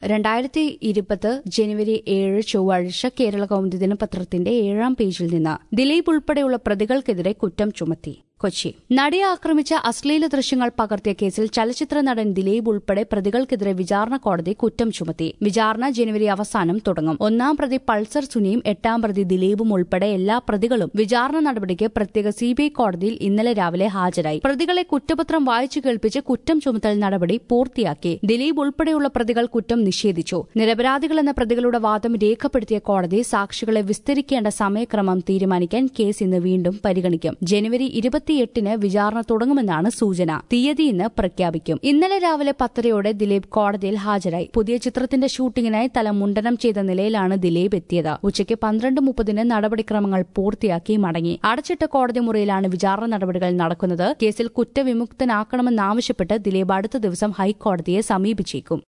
രണ്ടായിരത്തി ഇരുപത് ജനുവരി ഏഴ് ചൊവ്വാഴ്ച കേരള കൗമുദി ദിനപത്രത്തിന്റെ ഏഴാം പേജിൽ നിന്ന് ദിലീപ് ഉൾപ്പെടെയുള്ള പ്രതികൾക്കെതിരെ കുറ്റം ചുമത്തി കൊച്ചി നടിയെ ആക്രമിച്ച അശ്ലീല ദൃശ്യങ്ങൾ പകർത്തിയ കേസിൽ ചലച്ചിത്ര നടൻ ദിലീപ് ഉൾപ്പെടെ പ്രതികൾക്കെതിരെ വിചാരണ കോടതി കുറ്റം ചുമത്തി വിചാരണ ജനുവരി അവസാനം തുടങ്ങും ഒന്നാം പ്രതി പൾസർ സുനിയും എട്ടാം പ്രതി ദിലീപും ഉൾപ്പെടെ എല്ലാ പ്രതികളും വിചാരണ നടപടിക്ക് പ്രത്യേക സിബിഐ കോടതിയിൽ ഇന്നലെ രാവിലെ ഹാജരായി പ്രതികളെ കുറ്റപത്രം വായിച്ചു കേൾപ്പിച്ച് കുറ്റം ചുമത്തൽ നടപടി പൂർത്തിയാക്കി ദിലീപ് ഉൾപ്പെടെയുള്ള പ്രതികൾ കുറ്റം നിഷേധിച്ചു നിരപരാധികളെന്ന പ്രതികളുടെ വാദം രേഖപ്പെടുത്തിയ കോടതി സാക്ഷികളെ വിസ്തരിക്കേണ്ട സമയക്രമം തീരുമാനിക്കാൻ കേസ് ഇന്ന് വീണ്ടും പരിഗണിക്കും ജനുവരി ഇരുപത്തിയെട്ടിന് വിചാരണ തുടങ്ങുമെന്നാണ് സൂചന തീയതി ഇന്ന് പ്രഖ്യാപിക്കും ഇന്നലെ രാവിലെ പത്തരയോടെ ദിലീപ് കോടതിയിൽ ഹാജരായി പുതിയ ചിത്രത്തിന്റെ ഷൂട്ടിങ്ങിനായി തല മുണ്ടനം ചെയ്ത നിലയിലാണ് ദിലീപ് എത്തിയത് ഉച്ചയ്ക്ക് പന്ത്രണ്ട് മുപ്പതിന് നടപടിക്രമങ്ങൾ പൂർത്തിയാക്കി മടങ്ങി അടച്ചിട്ട കോടതി മുറിയിലാണ് വിചാരണ നടപടികൾ നടക്കുന്നത് കേസിൽ കുറ്റവിമുക്തനാക്കണമെന്നാവശ്യപ്പെട്ട് ദിലീപ് അടുത്ത ദിവസം ഹൈക്കോടതിയെ സമീപിച്ചേക്കും